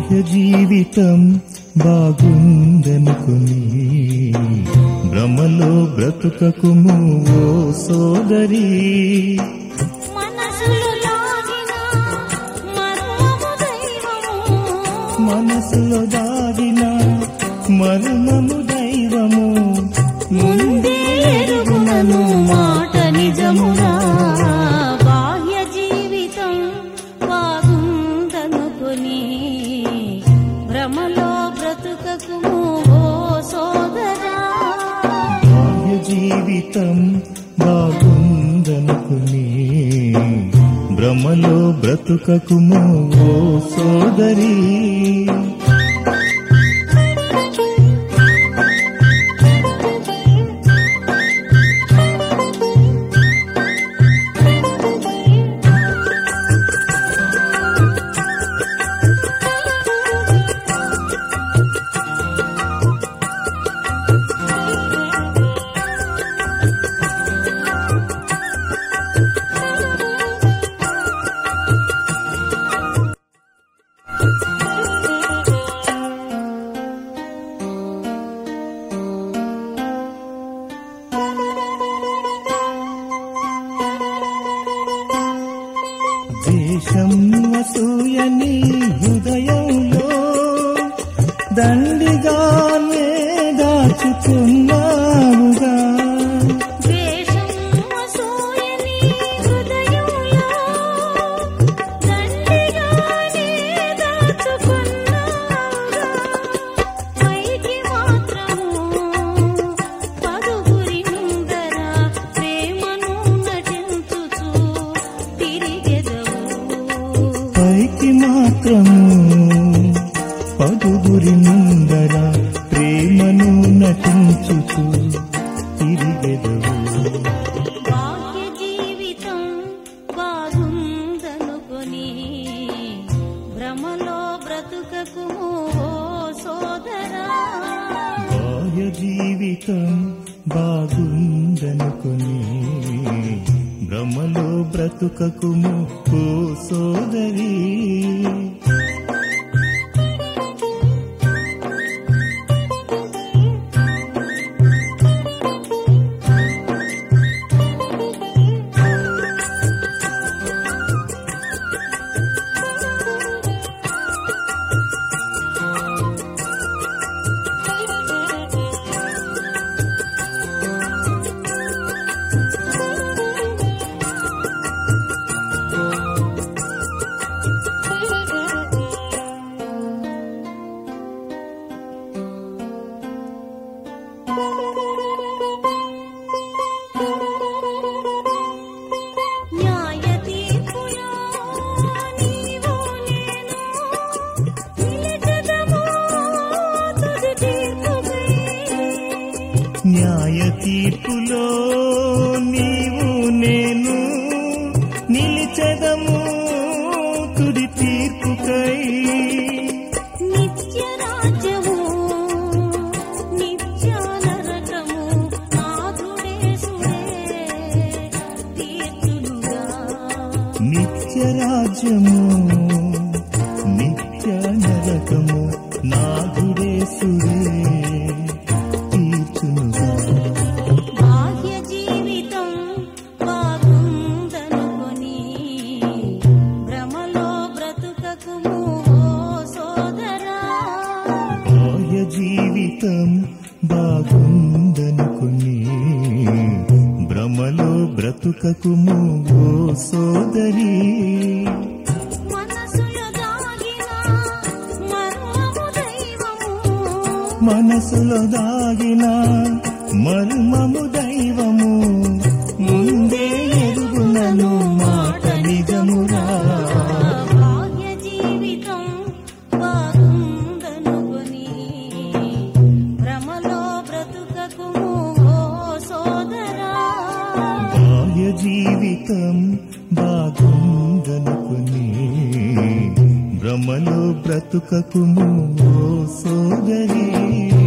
బాహ్య జీవితం బాగుందనుకుని భ్రమలో బ్రతుకకుము ఓ సోదరి మనసులు లాగిన మర్మము దైవము మనసులో దాగిన మర్మము దైవము ముందే ఎరుగునను మాట నిజమురా బాహ్య జీవితం బాగుందనుకుని భ్రమలో బ్రతుకకుము ఓ సోదరా బాహ్య జీవితం బాగుందనుకుని భ్రమలో బ్రతుకకుము ఓ సోదరి దేశం అసూయని హృదయంలో దండిగానే దాచుకున్నావుగా ద్వేషం అసూయని హృదయంలో దండిగానే దాచుకున్నావుగా. పైకి మాత్రము పదుగురి ముందర ప్రేమను నటించుచు తిరిగెదవు పైకి మాత్రము పదుగురి ముందర ప్రేమను నటించుచు తిరిగెదవు బాహ్య జీవితం బాగుందనుకొని భ్రమలో బ్రతుకకుము ఓ సోదరా బాహ్య జీవితం బాగుందనుకుని భ్రమలో బ్రతుకకుము ఓ సోదరి న్యాయ తీర్పులో నీవు నేను నిలకడము తుది తీర్పుపై న్యాయ తీర్పులో నీవు నేను నిలిచెదము తుది తీర్పుకై నిత్య రాజ్యము నిత్య నరకము నాథుడేసుడే తీర్చునుగా నిత్య రాజ్యము నిత్య నరకము నాథుడేసుడే తీర్చునుగా బాహ్య జీవితం బాగుందనుకొని భ్రమలో బ్రతుకకుము ఓ సోదరా బాహ్య జీవితం బాగుందనుకుని భ్రమలో బ్రతుకకుము ఓ సోదరి మనసులో దాగిన మర్మము దైవము మనసులో దాగిన మర్మము దైవము ముందే ఎరుగునను మాట నిజమురా బాహ్య జీవితం బాగుందనుకొని భ్రమలో బ్రతుకకుము ఓ సోదరా బాహ్య జీవితం బాగుందనుకుని భ్రమలో బ్రతుకకుము ఓ సోదరి